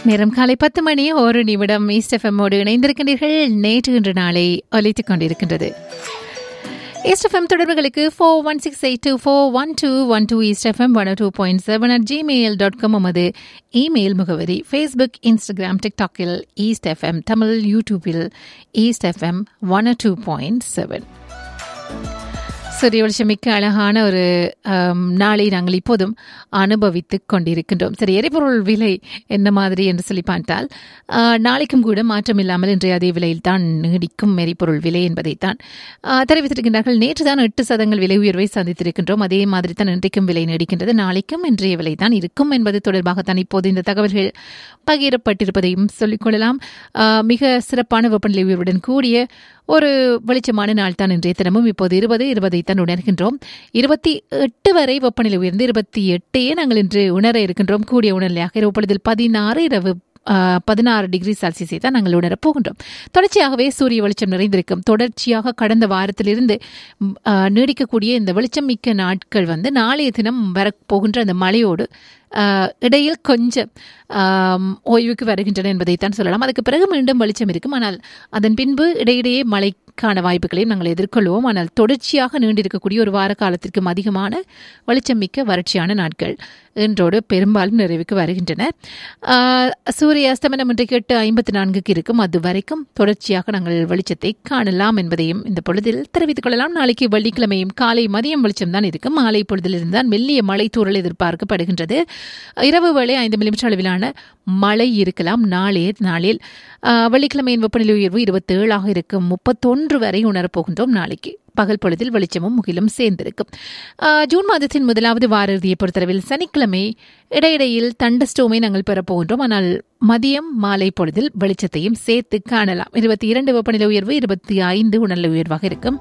நேரம் காலை பத்து மணி ஒரு நிமிடம் ஈஸ்ட் எஃப்எம்மோடு இணைந்திருக்கின்றீர்கள் நேற்று இன்று நாளை ஒலித்துக் கொண்டிருக்கின்றது ஈஸ்ட் எஃப்எம் தொடர்புகளுக்கு four one six eight two four one two one two east FM one two point seven at Gmail dot com நமது இமெயில் முகவரி ஃபேஸ்புக் இன்ஸ்டாகிராம் டிக்டாக்கில் ஈஸ்ட் எஃப்எம் தமிழ் யூடியூபில் east FM one two point seven சூரிய வெளிச்சம் மிக்க அழகான ஒரு ஆம், நாளை நாங்கள் இப்போதும் அனுபவித்துக் கொண்டிருக்கின்றோம் சரி எரிபொருள் விலை என்ன மாதிரி என்று சொல்லி பார்த்தால் ஆ, நாளைக்கும் கூட மாற்றம் இல்லாமல் இன்றைய அதே விலையில் தான் நீடிக்கும் எரிபொருள் விலை என்பதைத்தான் ஆ, தெரிவித்திருக்கின்றார்கள் நேற்று தான் எட்டு சதங்கள் விலை உயர்வை சந்தித்திருக்கின்றோம் அதே மாதிரி தான் இன்றைக்கும் விலை நீடிக்கின்றது நாளைக்கும் இன்றைய விலை தான் இருக்கும் என்பது தொடர்பாகத்தான் இப்போது இந்த தகவல்கள் பகிரப்பட்டிருப்பதையும் சொல்லிக்கொள்ளலாம் ஆ, மிக சிறப்பான வெப்பநிலை உயர்வுடன் கூடிய ஒரு வெளிச்சமான நாள் தான் இன்றைய தினமும் இப்போது இருபது இருபதை தான் உணர்கின்றோம் இருபத்தி எட்டு வரை வெப்பநிலை உயர்ந்து இருபத்தி எட்டையே நாங்கள் இன்று உணர இருக்கின்றோம் கூடிய உணர்நிலையாக இரவு பொழுதில் பதினாறு இரவு ஆஹ், பதினாறு டிகிரி செல்சியஸை தான் நாங்கள் உணரப் போகின்றோம் தொடர்ச்சியாகவே சூரிய வெளிச்சம் நிறைந்திருக்கும் தொடர்ச்சியாக கடந்த வாரத்திலிருந்து ம், ஆஹ், நீடிக்கக்கூடிய இந்த வெளிச்சம் மிக்க நாட்கள் வந்து நாளைய தினம் வரப்போகின்ற அந்த மழையோடு ஆஹ், இடையில் கொஞ்சம் ஆம், ஓய்வுக்கு வருகின்றன என்பதைத்தான் சொல்லலாம் அதுக்கு பிறகு மீண்டும் வெளிச்சம் இருக்கும் ஆனால் அதன் பின்பு இடையிடையே மழைக்கான வாய்ப்புகளையும் நாங்கள் எதிர்கொள்வோம் ஆனால் தொடர்ச்சியாக நீண்டிருக்கக்கூடிய ஒரு வார காலத்திற்கும் அதிகமான வெளிச்சம் மிக்க வறட்சியான நாட்கள் இன்றோடு பெரும்பாலும் நிறைவுக்கு வருகின்றன ஆஹ், சூரிய அஸ்தமனம் இன்றைக்கு எட்டு ஐம்பத்தி நான்குக்கு இருக்கும் அது வரைக்கும் தொடர்ச்சியாக நாங்கள் வெளிச்சத்தை காணலாம் என்பதையும் இந்த பொழுதில் தெரிவித்துக் கொள்ளலாம் நாளைக்கு வெள்ளிக்கிழமையும் காலை மதியம் வெளிச்சம் தான் இருக்கும் மாலை பொழுதிலிருந்து தான் மெல்லிய மழை தூறல் எதிர்பார்க்கப்படுகின்றது இரவு வேளை ஐந்து மில்லிமீட்டர் அளவிலான மழை இருக்கலாம் நாளைய நாளில் ஆஹ், வெள்ளிக்கிழமையின் வெப்பநிலை உயர்வு இருபத்தி ஏழாக இருக்கும் முப்பத்தொன்று வரை உணரப்போகின்றோம் நாளைக்கு பகல் பொழுதில் வெளிச்சமும் முகிலும் சேர்ந்திருக்கும் ஆஹ், ஜூன் மாதத்தின் முதலாவது வார இறுதியை பொறுத்தளவில் சனிக்கிழமை இடையிடையில் தண்டஸ்டோமை நாங்கள் பெறப்போகின்றோம் ஆனால் மதியம் மாலை பொழுதில் வெளிச்சத்தையும் சேர்த்து காணலாம் இருபத்தி இரண்டு வெப்பநிலை உயர்வு இருபத்தி ஐந்து உணர்நிலை உயர்வாக இருக்கும்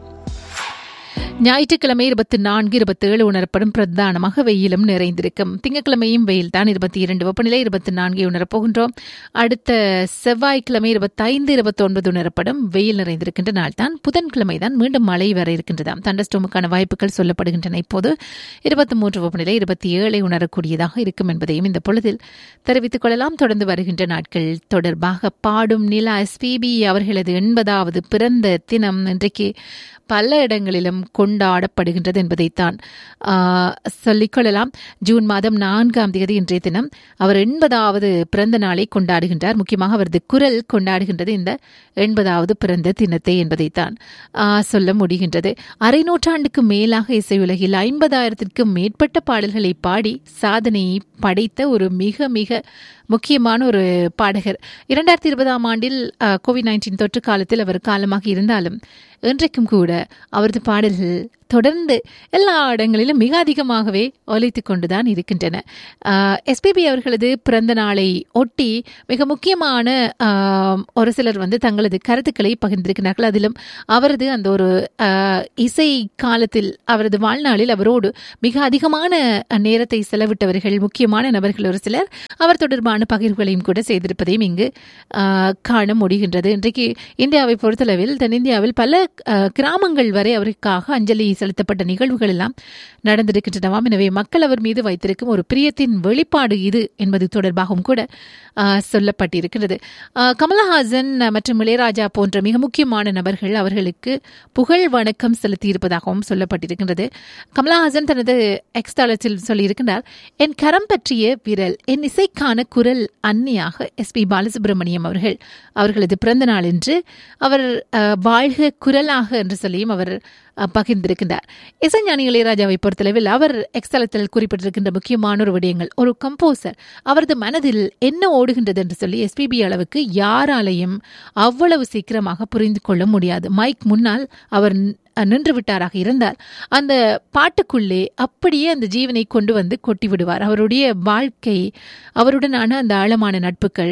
ஞாயிற்றுக்கிழமை இருபத்தி நான்கு இருபத்தி ஏழு உணரப்படும் பிரதானமாக வெயிலும் நிறைந்திருக்கும் திங்கட்கிழமையும் வெயில் தான் இருபத்தி இரண்டு வெப்பநிலை இருபத்தி நான்கை உணரப்போகின்றோம் அடுத்த செவ்வாய்க்கிழமை இருபத்தைந்து இருபத்தி ஒன்பது உணரப்படும் வெயில் நிறைந்திருக்கின்ற நாள் தான் புதன்கிழமை தான் மீண்டும் மழை வர இருக்கின்றதாம் தண்டஸ்டோமுக்கான வாய்ப்புகள் சொல்லப்படுகின்றன இப்போது இருபத்தி மூன்று வெப்பநிலை இருபத்தி ஏழை உணரக்கூடியதாக இருக்கும் என்பதையும் இந்த பொழுதில் தெரிவித்துக் கொள்ளலாம் தொடர்ந்து வருகின்ற நாட்கள் தொடர்பாக பாடும் நிலா எஸ்பிபி அவர்களது எண்பதாவது பிறந்த தினம் இன்றைக்கு பல இடங்களிலும் கொண்டாடப்படுகின்றது என்பதைத்தான் ஆஹ், சொல்லிக்கொள்ளலாம் ஜூன் மாதம் நான்காம் தேதி இன்றைய தினம் அவர் எண்பதாவது பிறந்த நாளை கொண்டாடுகின்றார் முக்கியமாக அவரது குரல் கொண்டாடுகின்றது இந்த எண்பதாவது பிறந்த தினத்தை என்பதைத்தான் ஆஹ், சொல்ல முடிகின்றது அரை நூற்றாண்டுக்கு மேலாக இசையுலகில் ஐம்பதாயிரத்திற்கும் மேற்பட்ட பாடல்களை பாடி சாதனையை படைத்த ஒரு மிக மிக முக்கியமான ஒரு பாடகர் இரண்டாயிரத்தி இருபதாம் ஆண்டில் கோவிட் நைன்டீன் தொற்று காலத்தில் அவர் காலமாக இருந்தாலும் இன்றைக்கும் கூட அவரது பாடல்கள் தொடர்ந்து எல்லா இடங்களிலும் மிக அதிகமாகவே ஒலித்துக் கொண்டுதான் இருக்கின்றன எஸ்பிபி அவர்களது பிறந்த நாளை ஒட்டி மிக முக்கியமான ஆஹ், ஒரு சிலர் வந்து தங்களது கருத்துக்களை பகிர்ந்திருக்கிறார்கள் அதிலும் அவரது அந்த ஒரு ஆஹ், இசை காலத்தில் அவரது வாழ்நாளில் அவரோடு மிக அதிகமான நேரத்தை செலவிட்டவர்கள் முக்கியமான நபர்கள் ஒரு சிலர் அவர் தொடர்பான பகிர்வுகளையும் கூட செய்திருப்பதையும் இங்கு ஆஹ், காண முடிகின்றது இன்றைக்கு இந்தியாவை பொறுத்தளவில் தென்னிந்தியாவில் பல ஆஹ், கிராமங்கள் வரை அவருக்காக அஞ்சலி செலுத்தப்பட்ட நிகழ்வுகள் எல்லாம் நடந்திருக்கின்றனவாம் எனவே மக்கள் அவர் மீது வைத்திருக்கும் ஒரு பிரியத்தின் வெளிப்பாடு இது என்பது தொடர்பாகவும் கூட ஆஹ், சொல்லப்பட்டிருக்கிறது ஆஹ், கமலஹாசன் மற்றும் இளையராஜா போன்ற மிக முக்கியமான நபர்கள் அவர்களுக்கு புகழ் வணக்கம் செலுத்தியிருப்பதாகவும் சொல்லப்பட்டிருக்கின்றது கமலஹாசன் தனது எக்ஸ் தளத்தில் சொல்லியிருக்கிறார் என் கரம் பற்றிய விரல் என் இசைக்கான குரல் அன்னியாக எஸ் பி பாலசுப்ரமணியம் அவர்கள் அவர்களது பிறந்த நாள் என்று அவர் அஹ், வாழ்க குரலாக என்று சொல்லியும் அவர் அஹ், பகிர்ந்திருக்கின்றார் இசைஞானி இளையராஜாவை பொறுத்தளவில் அவர் எக்ஸ்தலத்தில் குறிப்பிட்டிருக்கின்ற முக்கியமான ஒரு விடயங்கள் ஒரு கம்போசர் அவரது மனதில் என்ன ஓடுகின்றது என்று சொல்லி எஸ்பிபி அளவுக்கு யாராலையும் அவ்வளவு சீக்கிரமாக புரிந்து கொள்ள முடியாது மைக் முன்னால் அவர் ந- நின்று விட்டாராக இருந்தால் அந்த பாட்டுக்குள்ளே அப்படியே அந்த ஜீவனை கொண்டு வந்து கொட்டி விடுவார் அவருடைய வாழ்க்கை அவருடனான அந்த ஆழமான நட்புகள்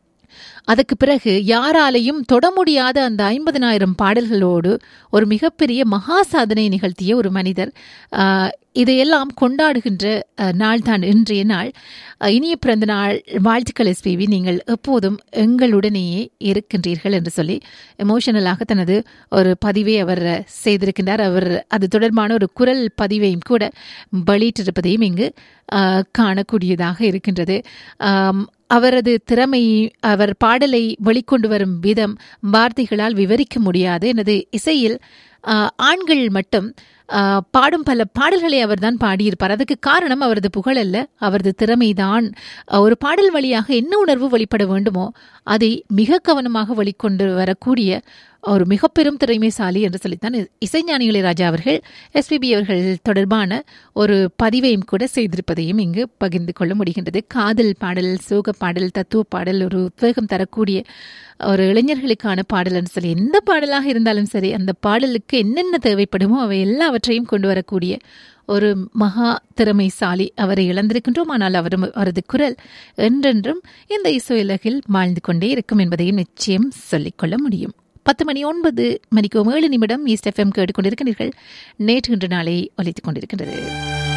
அதற்கு பிறகு யாராலையும் தொட முடியாத அந்த ஐம்பதனாயிரம் பாடல்களோடு ஒரு மிகப்பெரிய மகா சாதனை நிகழ்த்திய ஒரு மனிதர் ஆஹ், இதையெல்லாம் கொண்டாடுகின்ற அஹ், நாள் தான் இன்றைய நாள் அஹ், இனிய பிறந்த நாள் வாழ்த்துக்கள் எஸ்பிவி நீங்கள் எப்போதும் எங்களுடனேயே இருக்கின்றீர்கள் என்று சொல்லி எமோஷனலாக தனது ஒரு பதிவை அவர் செய்திருக்கின்றார் அவர் அது தொடர்பான ஒரு குரல் பதிவையும் கூட வெளியிட்டிருப்பதையும் இங்கு ஆஹ், காணக்கூடியதாக இருக்கின்றது ஆம், அவரது திறமை அவர் பாடலை வெளிக்கொண்டு வரும் விதம் வார்த்தைகளால் விவரிக்க முடியாது எனது இசையில் ஆஹ், ஆண்கள் மட்டும் ஆஹ், பாடும் பல பாடல்களை அவர்தான் பாடியிருப்பார் அதுக்கு காரணம் அவரது புகழ் அல்ல அவரது திறமைதான் ஆஹ், ஒரு பாடல் வழியாக என்ன உணர்வு வெளிப்பட வேண்டுமோ அதை மிக கவனமாக வெளிக்கொண்டு வரக்கூடிய ஒரு மிக பெரும் திறமைசாலி என்று சொல்லித்தான் இ- இசைஞானி இளையராஜா அவர்கள் எஸ்பிபி அவர்கள் தொடர்பான ஒரு பதிவையும் கூட செய்திருப்பதையும் இங்கு பகிர்ந்து கொள்ள முடிகின்றது காதல் பாடல் சோக பாடல் தத்துவ பாடல் ஒரு உத்வேகம் தரக்கூடிய ஒரு இளைஞர்களுக்கான பாடல் என்று சொல்லி எந்த பாடலாக இருந்தாலும் சரி அந்த பாடலுக்கு என்னென்ன தேவைப்படுமோ அவை எல்லாவற்றையும் கொண்டு வரக்கூடிய ஒரு மகா திறமைசாலி அவரை இழந்திருக்கின்றோம் ஆனால் அவர் அவரது குரல் என்றென்றும் இந்த இசையுலகில் வாழ்ந்து கொண்டே இருக்கும் என்பதையும் நிச்சயம் சொல்லிக்கொள்ள முடியும் பத்து மணி ஒன்பது மணிக்கு ஏழு நிமிடம் ஈஸ்ட் எஃப்எம் கேட்டுக்கொண்டிருக்கிறீர்கள் நேற்று இன்று நாளை ஒலித்துக் கொண்டிருக்கின்றது